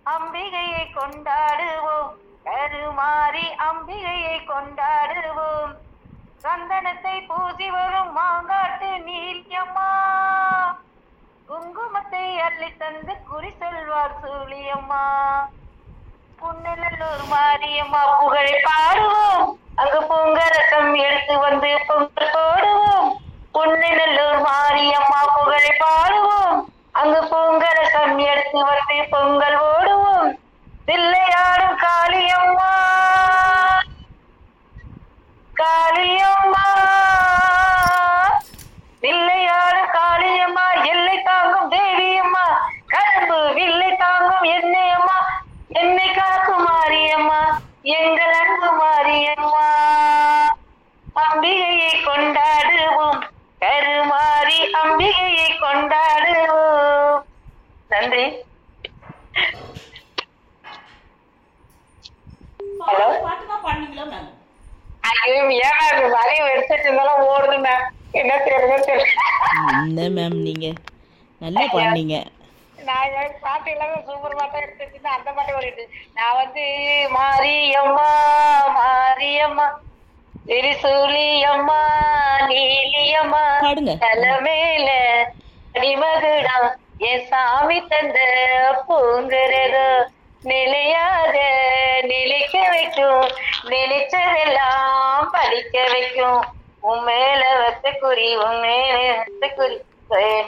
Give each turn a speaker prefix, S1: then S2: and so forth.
S1: அம்பிகையை கொண்டாடுவோம் கருமாறி அம்பிகையை கொண்டாடுவோம் சந்தனத்தை பூசி வரும் மாங்காட்டு நீலியம்மா குங்குமத்தை அள்ளி தந்து குறி சொல்வார் சூழியம்மா புன்னலூர் மாரியம்மா புகழை பாடுவோம் அங்கு பொங்கரசம் எடுத்து வந்து பொங்கல் போடுவோம் புன்னலூர் மாரியம்மா புகழை பாடுவோம் அங்கு பொங்கரசம் எடுத்து வந்து பொங்கல் ஓடுவோம் தில்லையாடும் காளியம்மா காளியம்மா வில்லையாடு காளியம்மா எல்லை தாங்கும் தேவியம்மா கரும்பு வில்லை தாங்கும் என்னையம்மா என்னை காக்கும் மாரியம்மா எங்கள் அன்பு மாரியம்மா அம்பிகையை கொண்டாடுவோம் கருமாறி அம்பிகையை கொண்டாடுவோம் நன்றி ஹலோ
S2: பாட்டு தான் பாடுனீங்களா மேம்
S1: ஐயோ ஏன் அது வரைய எடுத்துட்டு இருந்தாலும் ஓடுது மேம் என்ன தெரியல தெரியல
S2: என்ன மேம் நீங்க நல்லா பாடுனீங்க
S1: நான் எனக்கு பாட்டு எல்லாமே சூப்பர் பாட்டா எடுத்துட்டு அந்த பாட்டு ஓடிட்டு நான் வந்து மாரியம்மா மாரியம்மா திருசூலியம்மா நீலியம்மா
S2: பாடுங்க.
S1: தலைமையில அடிமகுடா என் சாமி தந்த பூங்குறது நிலையாக நிலைக்க வைக்கும் நினைச்சதெல்லாம் படிக்க வைக்கும் உன் மேல வச்ச குறி உன் மேல வச்ச குறி